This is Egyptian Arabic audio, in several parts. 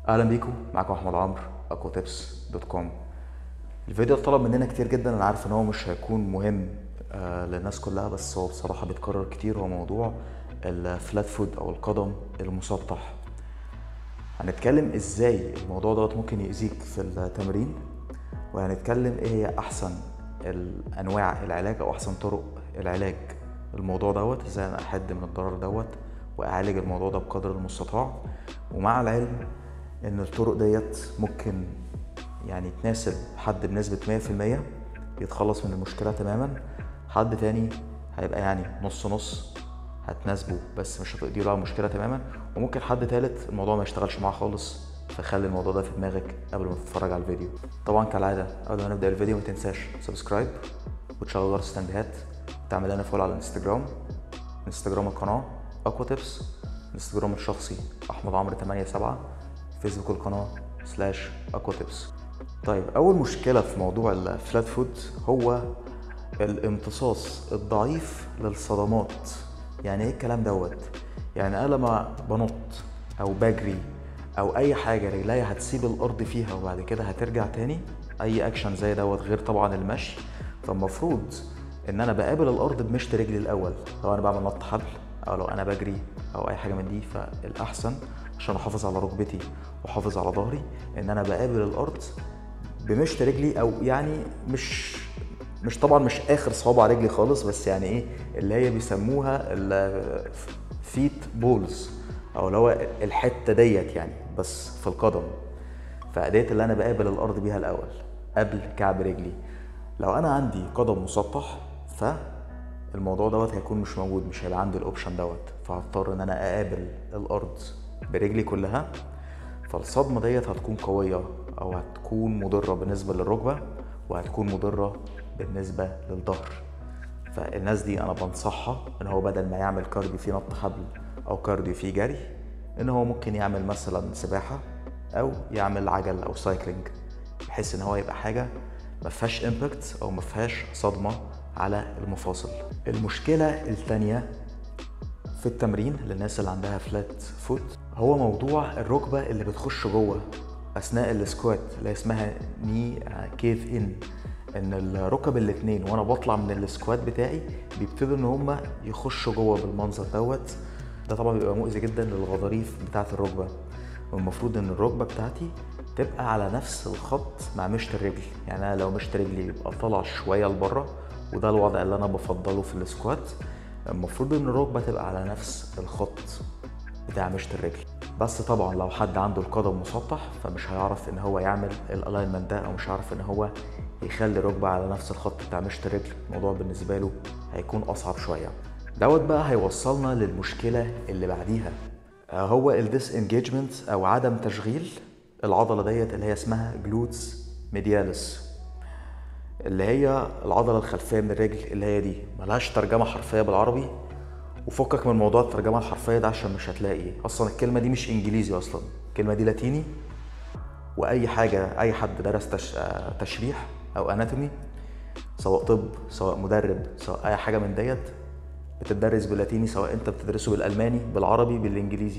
اهلا بيكم معاكم احمد عمرو اكوتيبس دوت كوم الفيديو طلب مننا كتير جدا انا عارف ان هو مش هيكون مهم آه للناس كلها بس هو بصراحه بيتكرر كتير هو موضوع الفلات فود او القدم المسطح هنتكلم ازاي الموضوع دوت ممكن يأذيك في التمرين وهنتكلم ايه هي احسن الانواع العلاج او احسن طرق العلاج الموضوع دوت ازاي انا احد من الضرر دوت واعالج الموضوع ده بقدر المستطاع ومع العلم ان الطرق ديت ممكن يعني تناسب حد بنسبة 100% يتخلص من المشكلة تماما حد تاني هيبقى يعني نص نص هتناسبه بس مش هتقضي له على المشكلة تماما وممكن حد تالت الموضوع ما يشتغلش معاه خالص فخلي الموضوع ده في دماغك قبل ما تتفرج على الفيديو طبعا كالعادة قبل ما نبدأ الفيديو ما تنساش سبسكرايب وتشغل جرس التنبيهات وتعمل لنا فولو على الانستجرام انستجرام القناة اكوا تيبس الانستجرام الشخصي احمد عمرو 87 فيسبوك القناة سلاش اكوا تيبس طيب اول مشكلة في موضوع الفلات فود هو الامتصاص الضعيف للصدمات يعني ايه الكلام دوت يعني انا لما بنط او بجري او اي حاجة رجليا هتسيب الارض فيها وبعد كده هترجع تاني اي اكشن زي دوت غير طبعا المشي فالمفروض ان انا بقابل الارض بمشط رجلي الاول لو انا بعمل نط حبل او لو انا بجري او اي حاجه من دي فالاحسن عشان احافظ على ركبتي واحافظ على ظهري ان انا بقابل الارض بمشط رجلي او يعني مش مش طبعا مش اخر صوابع رجلي خالص بس يعني ايه اللي هي بيسموها الفيت بولز او اللي هو الحته ديت يعني بس في القدم فديت اللي انا بقابل الارض بيها الاول قبل كعب رجلي لو انا عندي قدم مسطح فالموضوع دوت هيكون مش موجود مش هيبقى عندي الاوبشن دوت فهضطر ان انا اقابل الارض برجلي كلها فالصدمه ديت هتكون قويه او هتكون مضره بالنسبه للركبه وهتكون مضره بالنسبه للظهر فالناس دي انا بنصحها ان هو بدل ما يعمل كارديو فيه نط حبل او كارديو فيه جري ان هو ممكن يعمل مثلا سباحه او يعمل عجل او سايكلينج بحيث ان هو يبقى حاجه ما فيهاش امباكت او ما فيهاش صدمه على المفاصل المشكله الثانيه في التمرين للناس اللي عندها فلات فوت هو موضوع الركبه اللي بتخش جوه اثناء السكوات اللي اسمها ني كيف ان ان الركب الاثنين وانا بطلع من السكوات بتاعي بيبتدوا ان هما يخشوا جوه بالمنظر دوت ده طبعا بيبقى مؤذي جدا للغضاريف بتاعه الركبه والمفروض ان الركبه بتاعتي تبقى على نفس الخط مع مشط الرجل يعني انا لو مشط رجلي يبقى طالع شويه لبره وده الوضع اللي انا بفضله في السكوات المفروض ان الركبه تبقى على نفس الخط بتاع مشط الرجل بس طبعا لو حد عنده القدم مسطح فمش هيعرف ان هو يعمل الالاينمنت ده او مش هيعرف ان هو يخلي الركبه على نفس الخط بتاع مشط الرجل الموضوع بالنسبه له هيكون اصعب شويه دوت بقى هيوصلنا للمشكله اللي بعديها هو الديس انجيجمنت او عدم تشغيل العضله ديت اللي هي اسمها جلوتس ميدياليس اللي هي العضله الخلفيه من الرجل اللي هي دي ملهاش ترجمه حرفيه بالعربي وفكك من موضوع الترجمه الحرفيه ده عشان مش هتلاقي اصلا الكلمه دي مش انجليزي اصلا الكلمه دي لاتيني واي حاجه اي حد درس تش... تشريح او اناتومي سواء طب سواء مدرب سواء اي حاجه من ديت بتدرس باللاتيني سواء انت بتدرسه بالالماني بالعربي بالانجليزي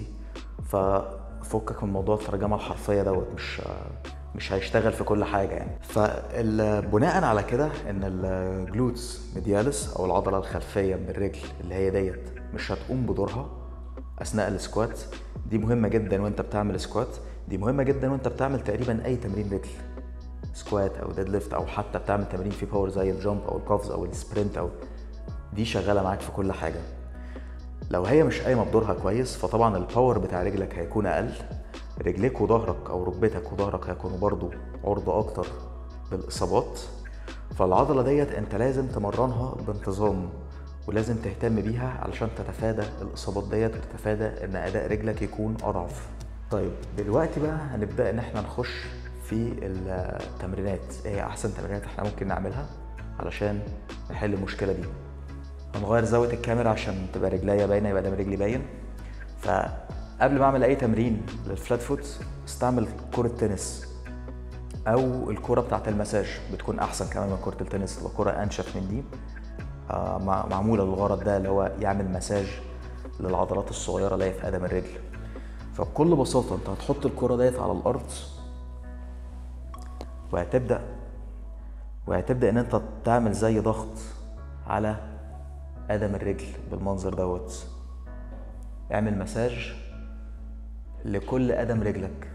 ففكك من موضوع الترجمه الحرفيه دوت مش مش هيشتغل في كل حاجه يعني فبناء على كده ان الجلوتس ميدياليس او العضله الخلفيه من الرجل اللي هي ديت مش هتقوم بدورها اثناء السكوات دي مهمه جدا وانت بتعمل سكوات دي مهمه جدا وانت بتعمل تقريبا اي تمرين رجل سكوات او ديد ليفت او حتى بتعمل تمرين في باور زي الجامب او القفز او السبرنت او دي شغاله معاك في كل حاجه لو هي مش قايمه بدورها كويس فطبعا الباور بتاع رجلك هيكون اقل رجليك وظهرك او ركبتك وظهرك هيكونوا برضو عرضة اكتر للاصابات فالعضله ديت انت لازم تمرنها بانتظام ولازم تهتم بيها علشان تتفادى الاصابات ديت وتتفادى ان اداء رجلك يكون اضعف طيب دلوقتي بقى هنبدا ان احنا نخش في التمرينات ايه احسن تمرينات احنا ممكن نعملها علشان نحل المشكله دي هنغير زاويه الكاميرا عشان تبقى رجليا باينه يبقى دام رجلي باين فقبل ما اعمل اي تمرين للفلات فوت استعمل كره تنس او الكره بتاعت المساج بتكون احسن كمان من كره التنس تبقى كره انشف من دي آه معموله للغرض ده اللي هو يعمل مساج للعضلات الصغيره اللي هي في قدم الرجل فبكل بساطه انت هتحط الكره ديت على الارض وهتبدا وهتبدا ان انت تعمل زي ضغط على قدم الرجل بالمنظر دوت اعمل مساج لكل قدم رجلك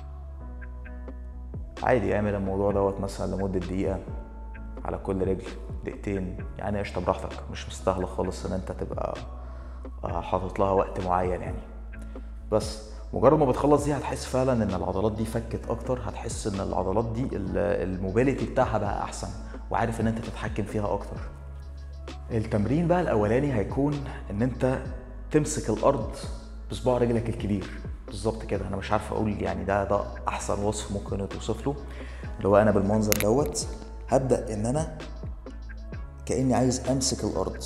عادي اعمل الموضوع دوت مثلا لمدة دقيقة على كل رجل دقيقتين يعني قشطة براحتك مش مستاهلة خالص ان انت تبقى آه، حاطط لها وقت معين يعني بس مجرد ما بتخلص دي هتحس فعلا ان العضلات دي فكت اكتر هتحس ان العضلات دي الموبيليتي بتاعها بقى احسن وعارف ان انت تتحكم فيها اكتر التمرين بقى الاولاني هيكون ان انت تمسك الارض بصباع رجلك الكبير بالظبط كده انا مش عارف اقول يعني ده ده احسن وصف ممكن توصف له اللي هو انا بالمنظر دوت هبدا ان انا كاني عايز امسك الارض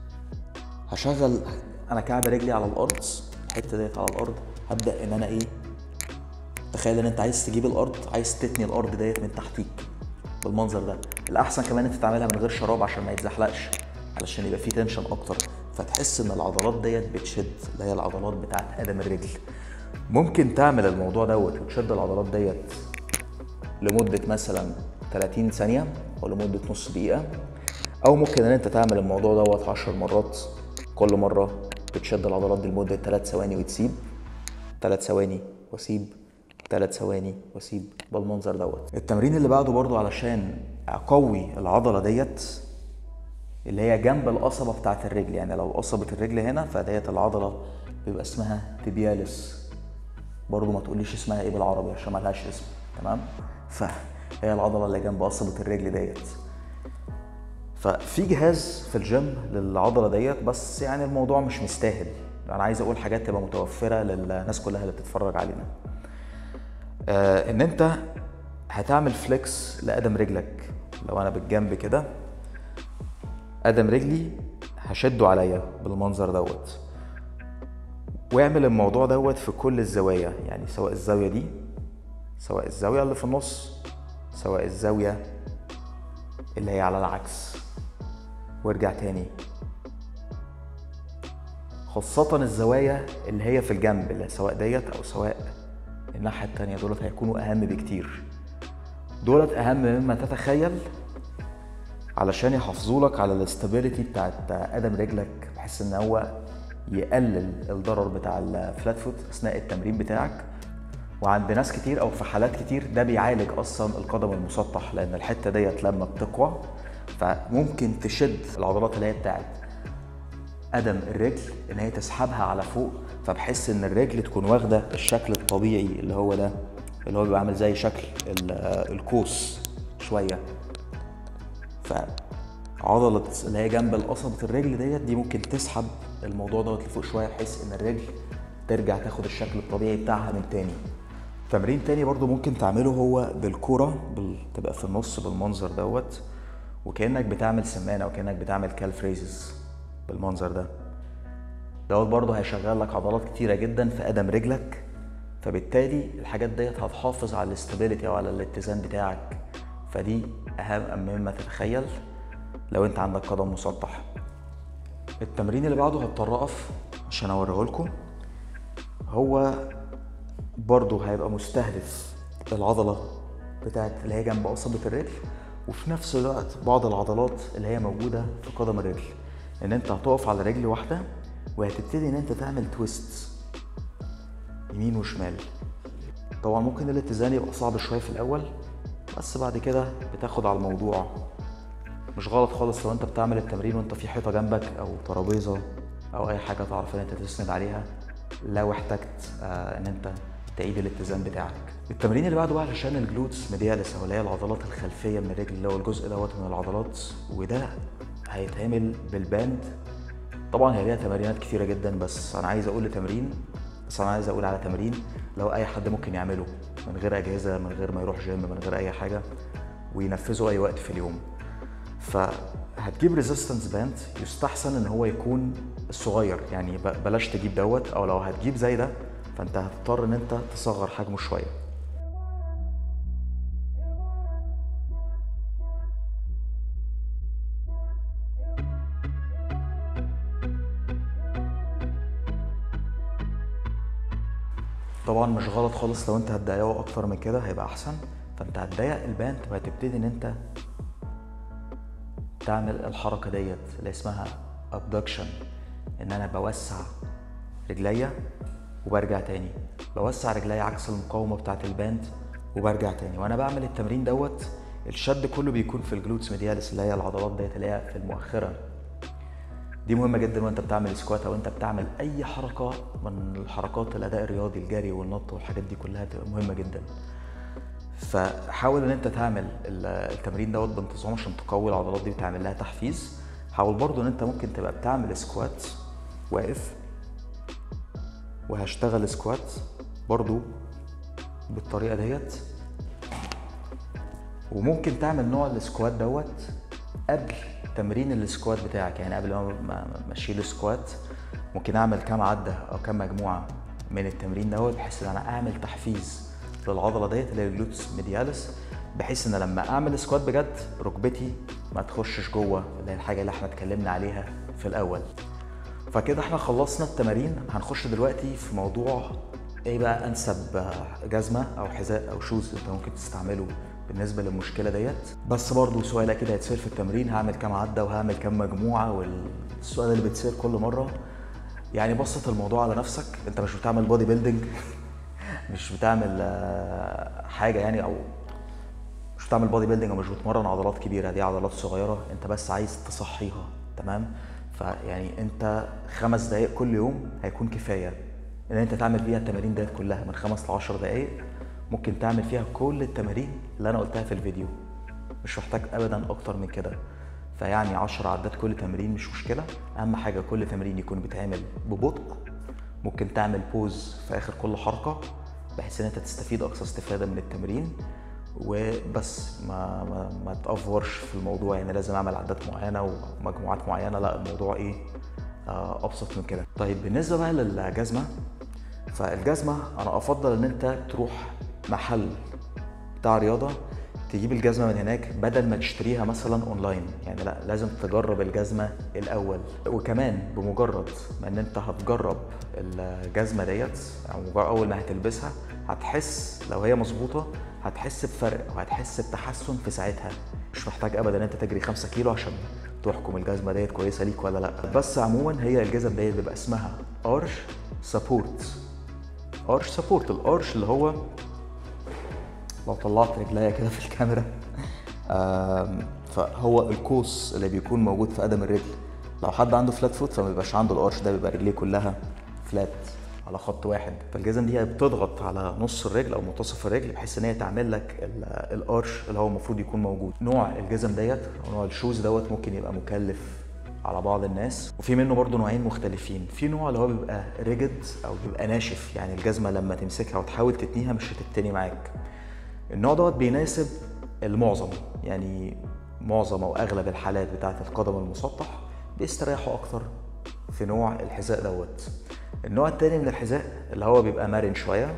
هشغل انا كعب رجلي على الارض الحته ديت على الارض هبدا ان انا ايه تخيل ان انت عايز تجيب الارض عايز تتني الارض ديت من تحتيك بالمنظر ده الاحسن كمان انت تعملها من غير شراب عشان ما يتزحلقش علشان يبقى فيه تنشن اكتر فتحس ان العضلات ديت بتشد اللي هي العضلات بتاعت قدم الرجل ممكن تعمل الموضوع دوت وتشد العضلات ديت لمدة مثلا 30 ثانية أو لمدة نص دقيقة أو ممكن إن أنت تعمل الموضوع دوت 10 مرات كل مرة بتشد العضلات دي لمدة 3 ثواني وتسيب 3 ثواني واسيب 3 ثواني واسيب بالمنظر دوت التمرين اللي بعده برضو علشان اقوي العضله ديت اللي هي جنب القصبه بتاعت الرجل يعني لو قصبه الرجل هنا فديت العضله بيبقى اسمها تبيالس برضو ما تقوليش اسمها ايه بالعربي عشان ملهاش اسم تمام فهي العضله اللي جنب قصبه الرجل ديت ففي جهاز في الجيم للعضله ديت بس يعني الموضوع مش مستاهل انا عايز اقول حاجات تبقى متوفره للناس كلها اللي بتتفرج علينا آه ان انت هتعمل فليكس لقدم رجلك لو انا بالجنب كده قدم رجلي هشده عليا بالمنظر دوت واعمل الموضوع دوت في كل الزوايا يعني سواء الزاويه دي سواء الزاويه اللي في النص سواء الزاويه اللي هي على العكس وارجع تاني خاصة الزوايا اللي هي في الجنب اللي سواء ديت أو سواء الناحية التانية دولت هيكونوا أهم بكتير دولت أهم مما تتخيل علشان يحافظوا لك على الاستابيليتي بتاعت قدم رجلك بحيث ان هو يقلل الضرر بتاع الفلات فوت اثناء التمرين بتاعك وعند ناس كتير او في حالات كتير ده بيعالج اصلا القدم المسطح لان الحته ديت لما بتقوى فممكن تشد العضلات اللي هي بتاعت قدم الرجل ان هي تسحبها على فوق فبحس ان الرجل تكون واخده الشكل الطبيعي اللي هو ده اللي هو بيبقى عامل زي شكل القوس شويه فعضله اللي هي جنب القصبة الرجل ديت دي ممكن تسحب الموضوع دوت لفوق شويه بحيث ان الرجل ترجع تاخد الشكل الطبيعي بتاعها من تاني تمرين تاني برضو ممكن تعمله هو بالكرة تبقى في النص بالمنظر دوت وكأنك بتعمل سمانة او كأنك بتعمل كالفريزز بالمنظر ده دوت برضه هيشغل لك عضلات كتيرة جدا في قدم رجلك فبالتالي الحاجات ديت هتحافظ على الاستابيليتي او على الاتزان بتاعك فدي اهم مما تتخيل لو انت عندك قدم مسطح التمرين اللي بعده هضطر اقف عشان اوريه لكم هو برضه هيبقى مستهدف العضله بتاعت اللي هي جنب قصبة الرجل وفي نفس الوقت بعض العضلات اللي هي موجودة في قدم الرجل ان انت هتقف على رجل واحدة وهتبتدي ان انت تعمل تويست يمين وشمال طبعا ممكن الاتزان يبقى صعب شوية في الاول بس بعد كده بتاخد على الموضوع مش غلط خالص لو انت بتعمل التمرين وانت في حيطة جنبك او ترابيزة او اي حاجة تعرف ان انت تسند عليها لو احتجت آه ان انت تعيد الاتزان بتاعك التمرين اللي بعده بقى علشان الجلوتس ميديالس او اللي هي العضلات الخلفيه من الرجل اللي هو الجزء دوت من العضلات وده هيتعمل بالباند طبعا هي ليها تمارينات كتيره جدا بس انا عايز اقول لتمرين بس انا عايز اقول على تمرين لو اي حد ممكن يعمله من غير اجهزه من غير ما يروح جيم من غير اي حاجه وينفذه اي وقت في اليوم فهتجيب ريزيستنس باند يستحسن ان هو يكون الصغير يعني بلاش تجيب دوت او لو هتجيب زي ده فانت هتضطر ان انت تصغر حجمه شويه طبعا مش غلط خالص لو انت هتضيقه اكتر من كده هيبقى احسن فانت هتضيق الباند وهتبتدي ان انت تعمل الحركة ديت اللي اسمها abduction ان انا بوسع رجليا وبرجع تاني بوسع رجليا عكس المقاومة بتاعت الباند وبرجع تاني وانا بعمل التمرين دوت الشد كله بيكون في الجلوتس ميدياليس اللي هي العضلات ديت اللي هي في المؤخرة دي مهمة جدا وانت بتعمل سكوات او انت بتعمل اي حركة من الحركات الاداء الرياضي الجري والنط والحاجات دي كلها تبقى مهمة جدا فحاول ان انت تعمل التمرين دوت بانتظام عشان تقوي العضلات دي وتعمل لها تحفيز حاول برضو ان انت ممكن تبقى بتعمل سكوات واقف وهشتغل سكوات برضو بالطريقه ديت وممكن تعمل نوع السكوات دوت قبل تمرين السكوات بتاعك يعني قبل ما اشيل السكوات ممكن اعمل كام عده او كام مجموعه من التمرين دوت بحيث ان انا اعمل تحفيز للعضله ديت اللي هي الجلوتس ميديالس بحيث ان لما اعمل سكوات بجد ركبتي ما تخشش جوه اللي هي الحاجه اللي احنا اتكلمنا عليها في الاول فكده احنا خلصنا التمارين هنخش دلوقتي في موضوع ايه بقى انسب جزمه او حذاء او شوز انت ممكن تستعمله بالنسبه للمشكله ديت بس برضو سؤال اكيد هيتسال في التمرين هعمل كام عده وهعمل كام مجموعه والسؤال اللي بيتسال كل مره يعني بسط الموضوع على نفسك انت مش بتعمل بودي بيلدينج مش بتعمل حاجه يعني او مش بتعمل بودي بيلدينج او مش بتمرن عضلات كبيره دي عضلات صغيره انت بس عايز تصحيها تمام فيعني انت خمس دقائق كل يوم هيكون كفايه ان انت تعمل فيها التمارين ديت كلها من خمس ل 10 دقائق ممكن تعمل فيها كل التمارين اللي انا قلتها في الفيديو مش محتاج ابدا اكتر من كده فيعني 10 عدات كل تمرين مش مشكله اهم حاجه كل تمرين يكون بيتعمل ببطء ممكن تعمل بوز في اخر كل حركه بحيث ان انت تستفيد اقصى استفاده من التمرين وبس ما ما, ما تافورش في الموضوع يعني لازم اعمل عدات معينه ومجموعات معينه لا الموضوع ايه آه ابسط من كده طيب بالنسبه بقى للجزمه فالجزمه انا افضل ان انت تروح محل بتاع رياضه تجيب الجزمه من هناك بدل ما تشتريها مثلا اونلاين يعني لا لازم تجرب الجزمه الاول وكمان بمجرد ما ان انت هتجرب الجزمه ديت او اول ما هتلبسها هتحس لو هي مظبوطه هتحس بفرق وهتحس بتحسن في ساعتها مش محتاج ابدا ان انت تجري 5 كيلو عشان تحكم الجزمه ديت كويسه ليك ولا لا بس عموما هي الجزم ديت بيبقى اسمها ارش سبورت ارش سبورت الارش اللي هو لو طلعت رجليا كده في الكاميرا فهو القوس اللي بيكون موجود في قدم الرجل لو حد عنده فلات فوت فما بيبقاش عنده الارش ده بيبقى رجليه كلها فلات على خط واحد فالجزم دي هي بتضغط على نص الرجل او منتصف الرجل بحيث ان هي تعمل لك الارش اللي هو المفروض يكون موجود نوع الجزم ديت او نوع الشوز دوت ممكن يبقى مكلف على بعض الناس وفي منه برضه نوعين مختلفين في نوع اللي هو بيبقى ريجد او بيبقى ناشف يعني الجزمه لما تمسكها وتحاول تتنيها مش هتتني معاك النوع دوت بيناسب المعظم يعني معظم او اغلب الحالات بتاعه القدم المسطح بيستريحوا اكتر في نوع الحذاء دوت النوع التاني من الحذاء اللي هو بيبقى مرن شويه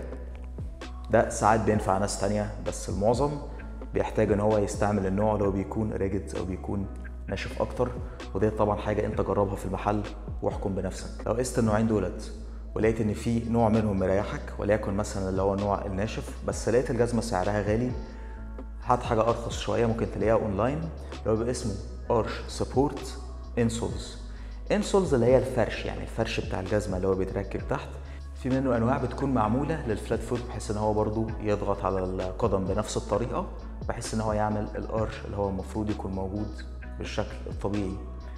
ده ساعات بينفع ناس تانية بس المعظم بيحتاج ان هو يستعمل النوع اللي هو بيكون ريجد او بيكون ناشف اكتر ودي طبعا حاجه انت جربها في المحل واحكم بنفسك لو قست النوعين دولت ولقيت ان في نوع منهم مريحك وليكن مثلا اللي هو النوع الناشف بس لقيت الجزمه سعرها غالي هات حاجه ارخص شويه ممكن تلاقيها اونلاين اللي هو بيبقى اسمه ارش سبورت انسولز انسولز اللي هي الفرش يعني الفرش بتاع الجزمه اللي هو بيتركب تحت في منه انواع بتكون معموله للفلات فوت بحيث ان هو برضو يضغط على القدم بنفس الطريقه بحيث ان هو يعمل الارش اللي هو المفروض يكون موجود بالشكل الطبيعي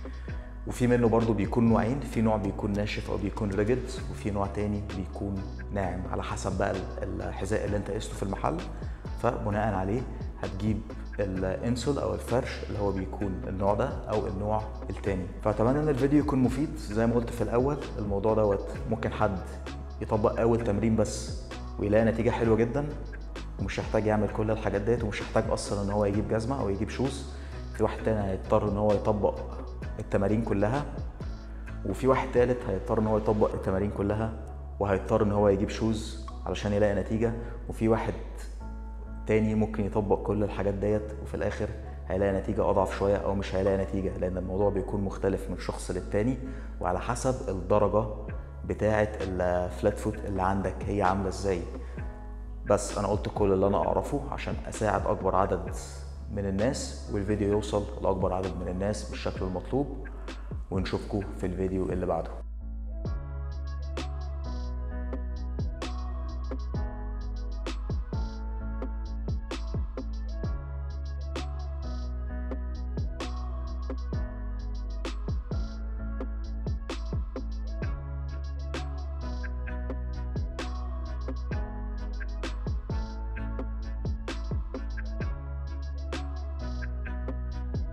وفي منه برضو بيكون نوعين في نوع بيكون ناشف او بيكون ريجد وفي نوع تاني بيكون ناعم على حسب بقى الحذاء اللي انت قسته في المحل فبناء عليه هتجيب الانسول او الفرش اللي هو بيكون النوع ده او النوع التاني فاتمنى ان الفيديو يكون مفيد زي ما قلت في الاول الموضوع دوت ممكن حد يطبق اول تمرين بس ويلاقي نتيجه حلوه جدا ومش هيحتاج يعمل كل الحاجات ديت ومش هيحتاج اصلا ان هو يجيب جزمه او يجيب شوز في واحد تاني هيضطر ان هو يطبق التمارين كلها وفي واحد تالت هيضطر ان هو يطبق التمارين كلها وهيضطر ان هو يجيب شوز علشان يلاقي نتيجه وفي واحد تاني ممكن يطبق كل الحاجات ديت وفي الاخر هيلاقي نتيجة أضعف شوية أو مش هيلاقي نتيجة لأن الموضوع بيكون مختلف من شخص للتاني وعلى حسب الدرجة بتاعه الفلات فوت اللي عندك هي عامله ازاي بس انا قلت كل اللي انا اعرفه عشان اساعد اكبر عدد من الناس والفيديو يوصل لاكبر عدد من الناس بالشكل المطلوب ونشوفكم في الفيديو اللي بعده